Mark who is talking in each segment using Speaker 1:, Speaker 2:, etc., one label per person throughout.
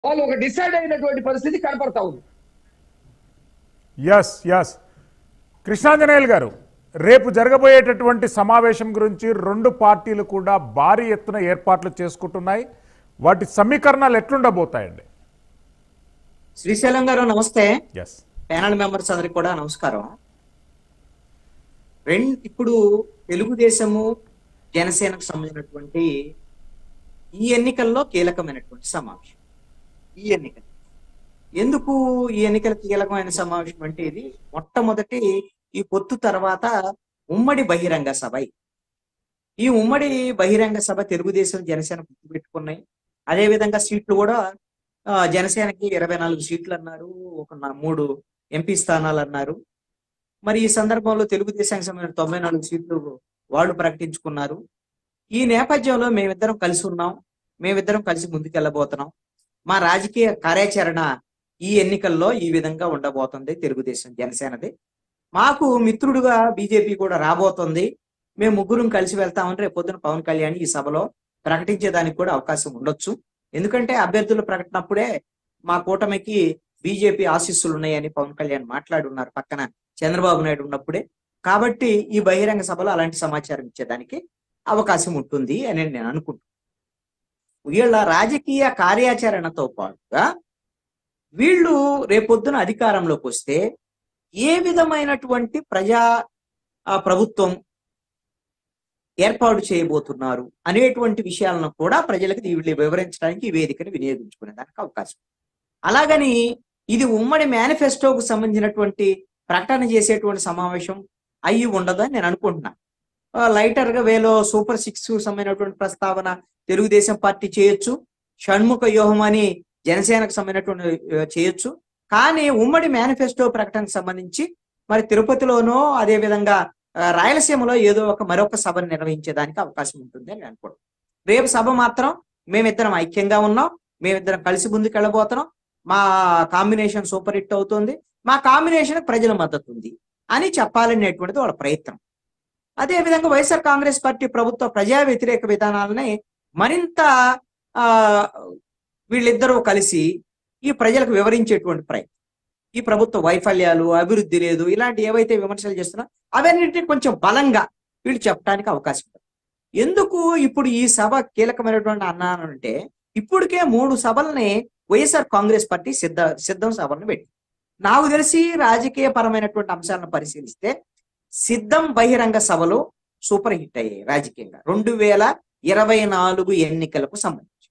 Speaker 1: వాళ్ళు ఒక డిసైడ్ అయినటువంటి పరిస్థితి కనపడతా ఉంది
Speaker 2: ఎస్ ఎస్ కృష్ణాంజనేయులు గారు రేపు జరగబోయేటటువంటి సమావేశం గురించి రెండు పార్టీలు కూడా భారీ ఎత్తున ఏర్పాట్లు చేసుకుంటున్నాయి వాటి సమీకరణాలు ఎట్లుండబోతాయండి
Speaker 3: శ్రీశైలం గారు నమస్తే
Speaker 2: ఎస్
Speaker 3: ప్యానల్ మెంబర్స్ అందరికి కూడా నమస్కారం రెండు ఇప్పుడు తెలుగుదేశము జనసేనకు సంబంధించినటువంటి ఈ ఎన్నికల్లో కీలకమైనటువంటి సమావేశం ఈ ఎన్నికలు ఎందుకు ఈ ఎన్నికల కీలకమైన సమావేశం అంటే ఇది మొట్టమొదటి ఈ పొత్తు తర్వాత ఉమ్మడి బహిరంగ సభ ఇది. ఈ ఉమ్మడి బహిరంగ సభ తెలుగుదేశం జనసేన గుర్తు పెట్టుకున్నాయి అదే విధంగా సీట్లు కూడా ఆ, జనసేనకి ఇరవై నాలుగు సీట్లు అన్నారు ఒక నా- మూడు ఎంపీ స్థానాలు అన్నారు మరి ఈ సందర్భంలో తెలుగుదేశానికి సంబంధించిన తొంభై నాలుగు సీట్లు వాళ్ళు ప్రకటించుకున్నారు ఈ నేపథ్యంలో మేమిద్దరం కలిసి ఉన్నాం మేమిద్దరం కలిసి ముందుకెళ్ళబోతున్నాం మా రాజకీయ కార్యాచరణ ఈ ఎన్నికల్లో ఈ విధంగా ఉండబోతుంది తెలుగుదేశం జనసేనది మాకు మిత్రుడుగా బీజేపీ కూడా రాబోతుంది మేము ముగ్గురం కలిసి వెళ్తామని రేపు పొద్దున పవన్ కళ్యాణ్ ఈ సభలో ప్రకటించేదానికి కూడా అవకాశం ఉండొచ్చు ఎందుకంటే అభ్యర్థుల ప్రకటనప్పుడే మా కూటమికి బీజేపీ ఆశీస్సులు ఉన్నాయని పవన్ కళ్యాణ్ మాట్లాడున్నారు పక్కన చంద్రబాబు నాయుడు ఉన్నప్పుడే కాబట్టి ఈ బహిరంగ సభలో అలాంటి సమాచారం ఇచ్చేదానికి అవకాశం ఉంటుంది అని నేను అనుకుంటున్నాను వీళ్ళ రాజకీయ కార్యాచరణతో పాటుగా వీళ్ళు రేపొద్దున అధికారంలోకి వస్తే ఏ విధమైనటువంటి ప్రజా ఆ, ప్రభుత్వం ఏర్పాటు చేయబోతున్నారు అనేటువంటి విషయాలను కూడా ప్రజలకు వీళ్ళు వివరించడానికి ఈ వేదికను వినియోగించుకునే దానికి అవకాశం ఉంది. అలాగని ఇది ఉమ్మడి మేనిఫెస్టోకు సంబంధించినటువంటి ప్రకటన చేసేటువంటి సమావేశం అయ్యి ఉండదు అని నేను అనుకుంటున్నా ఆ, లైటర్ గా వేలో సూపర్ సిక్స్ సంబంధించినటువంటి ప్రస్తావన తెలుగుదేశం పార్టీ చేయొచ్చు షణ్ముఖ వ్యూహం అని జనసేనకు సంబంధించినటువంటి ఆ, చేయొచ్చు కానీ ఉమ్మడి మేనిఫెస్టో ప్రకటనకు సంబంధించి మరి తిరుపతిలోనో అదే విధంగా ఆ, రాయలసీమలో ఏదో ఒక మరొక సభను నిర్వహించేదానికి అవకాశం ఉంటుంది అని అనుకుంటున్నాను రేపు సభ మాత్రం మేమిద్దరం ఐక్యంగా ఉన్నాం మేమిద్దరం కలిసి ముందుకు వెళ్ళబోతున్నాం మా కాంబినేషన్ సూపర్ హిట్ అవుతుంది మా కాంబినేషన్ ప్రజల మద్దతు ఉంది అని చెప్పాలనేటువంటిది వాళ్ళ ప్రయత్నం అదే విధంగా వైఎస్ఆర్ కాంగ్రెస్ పార్టీ ప్రభుత్వ ప్రజా వ్యతిరేక విధానాలని మరింత ఆ వీళ్ళిద్దరూ కలిసి ఈ ప్రజలకు వివరించేటువంటి ప్రయత్నం ఈ ప్రభుత్వ వైఫల్యాలు అభివృద్ధి లేదు ఇలాంటి ఏవైతే విమర్శలు చేస్తున్నా అవన్నింటినీ కొంచెం బలంగా వీళ్ళు చెప్పడానికి అవకాశం ఉంది ఎందుకు ఇప్పుడు ఈ సభ కీలకమైనటువంటి అన్నానంటే ఇప్పటికే మూడు సభల్ని వైఎస్ఆర్ కాంగ్రెస్ పార్టీ సిద్ధ సిద్ధం సభలను పెట్టి నాకు తెలిసి రాజకీయ పరమైనటువంటి అంశాలను పరిశీలిస్తే సిద్ధం బహిరంగ సభలు సూపర్ హిట్ అయ్యాయి రాజకీయంగా రెండు వేల ఇరవై నాలుగు ఎన్నికలకు సంబంధించి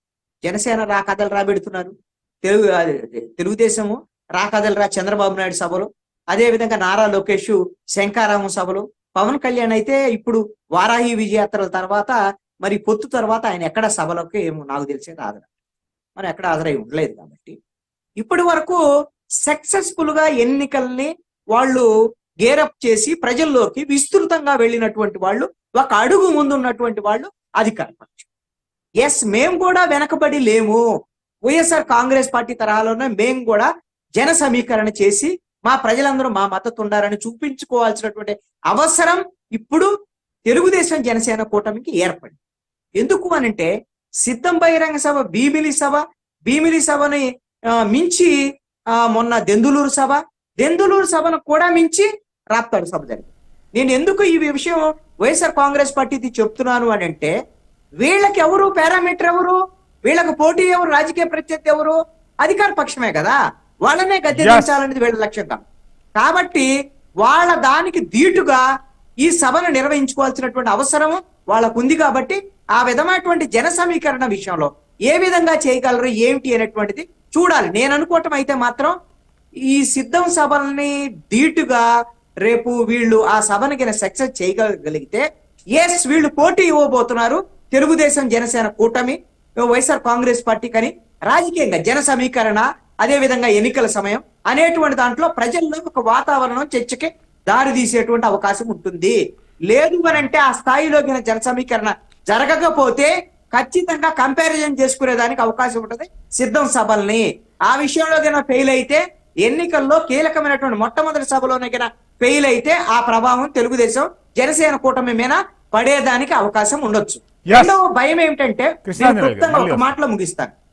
Speaker 3: జనసేన రాకథలు రాబెడుతున్నారు తెలుగు అదే, తెలుగుదేశము రాకథలు రా చంద్రబాబు నాయుడు సభలు అదే విధంగా నారా లోకేష్ శంకారామం సభలు పవన్ కళ్యాణ్ అయితే ఇప్పుడు వారాహి విజయాత్రల తర్వాత మరి పొత్తు తర్వాత ఆయన ఎక్కడ సభలోకి ఏమో నాకు తెలిసేది హాజరు మరి ఎక్కడ హాజరై ఉండలేదు కాబట్టి ఇప్పటి వరకు సక్సెస్ఫుల్ గా ఎన్నికల్ని వాళ్ళు గేరప్ చేసి ప్రజల్లోకి విస్తృతంగా వెళ్ళినటువంటి వాళ్ళు ఒక అడుగు ముందు ఉన్నటువంటి వాళ్ళు అధికార పక్షం ఎస్ మేము కూడా వెనకబడి లేము వైఎస్ఆర్ కాంగ్రెస్ పార్టీ తరహాలోనే మేము కూడా జన సమీకరణ చేసి మా ప్రజలందరూ మా మద్దతు ఉండాలని చూపించుకోవాల్సినటువంటి అవసరం ఇప్పుడు తెలుగుదేశం జనసేన కూటమికి ఏర్పడింది ఎందుకు అనంటే సిద్ధం బహిరంగ సభ భీమిలి సభ భీమిలి సభని ఆ, మించి ఆ, మొన్న దెందులూరు సభ దెందులూరు సభను కూడా మించి రాప్తాడు సభ జరిగింది నేను ఎందుకు ఈ విషయం వైఎస్ఆర్ కాంగ్రెస్ పార్టీది చెప్తున్నాను అని అంటే వీళ్ళకి ఎవరు పారామీటర్ ఎవరు వీళ్ళకి పోటీ ఎవరు రాజకీయ ప్రత్యర్థి ఎవరు అధికార పక్షమే కదా వాళ్ళనే గద్దెదించాలనేది వీళ్ళ లక్ష్యం కాదు కాబట్టి వాళ్ళ దానికి ధీటుగా ఈ సభను నిర్వహించుకోవాల్సినటువంటి అవసరం వాళ్ళకు ఉంది కాబట్టి ఆ విధమైనటువంటి జన సమీకరణ విషయంలో ఏ విధంగా చేయగలరు ఏమిటి అనేటువంటిది చూడాలి నేను అనుకోవటం అయితే మాత్రం ఈ సిద్ధం సభల్ని ధీటుగా రేపు వీళ్ళు ఆ సభను కింద సక్సెస్ చేయగలిగితే ఎస్ వీళ్ళు పోటీ ఇవ్వబోతున్నారు తెలుగుదేశం జనసేన కూటమి వైఎస్ఆర్ కాంగ్రెస్ పార్టీ కని రాజకీయంగా జన సమీకరణ అదే విధంగా ఎన్నికల సమయం అనేటువంటి దాంట్లో ప్రజల్లో ఒక వాతావరణం చర్చకి దారి తీసేటువంటి అవకాశం ఉంటుంది లేదు అని అంటే ఆ స్థాయిలో గిన జన సమీకరణ జరగకపోతే ఖచ్చితంగా కంపారిజన్ చేసుకునేదానికి అవకాశం ఉంటుంది సిద్ధం సభల్ని ఆ విషయంలో గిన ఫెయిల్ అయితే ఎన్నికల్లో కీలకమైనటువంటి మొట్టమొదటి సభలోనే గిన ఫెయిల్ అయితే ఆ ప్రభావం తెలుగుదేశం జనసేన కూటమి మీద పడేదానికి అవకాశం ఉండొచ్చు
Speaker 2: Yes.
Speaker 3: రెండవ భయం ఏమిటంటే నేను
Speaker 2: కృష్ణాంజలి గారు,
Speaker 3: క్లుప్తంగా
Speaker 2: మళ్ళీ
Speaker 3: ఒక
Speaker 2: వస్తాను.
Speaker 3: మాటలో ముగిస్తాను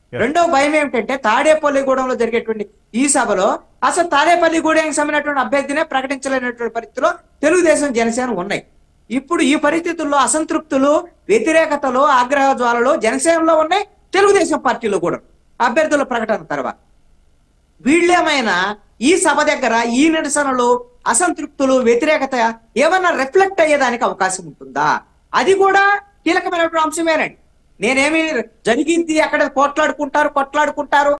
Speaker 3: రెండవ భయం ఏమిటంటే తాడేపల్లిగూడెంలో జరిగేటువంటి ఈ సభలో అసలు తాడేపల్లిగూడెంకి సంబంధించినటువంటి అభ్యర్థినే ప్రకటించలేనటువంటి పరిస్థితిలో తెలుగుదేశం జనసేన ఉన్నాయి ఇప్పుడు ఈ పరిస్థితుల్లో అసంతృప్తులు వ్యతిరేకతలు ఆగ్రహ జ్వాలలు జనసేనలో ఉన్నాయి తెలుగుదేశం పార్టీలో కూడా అభ్యర్థుల ప్రకటన తర్వాత వీళ్ళేమైనా ఈ సభ దగ్గర ఈ నిరసనలు అసంతృప్తులు వ్యతిరేకత ఏమన్నా రిఫ్లెక్ట్ అయ్యేదానికి అవకాశం ఉంటుందా అది కూడా కీలకమైనటువంటి అంశమేనండి నేనేమి జరిగింది అక్కడ కొట్లాడుకుంటారు కొట్లాడుకుంటారు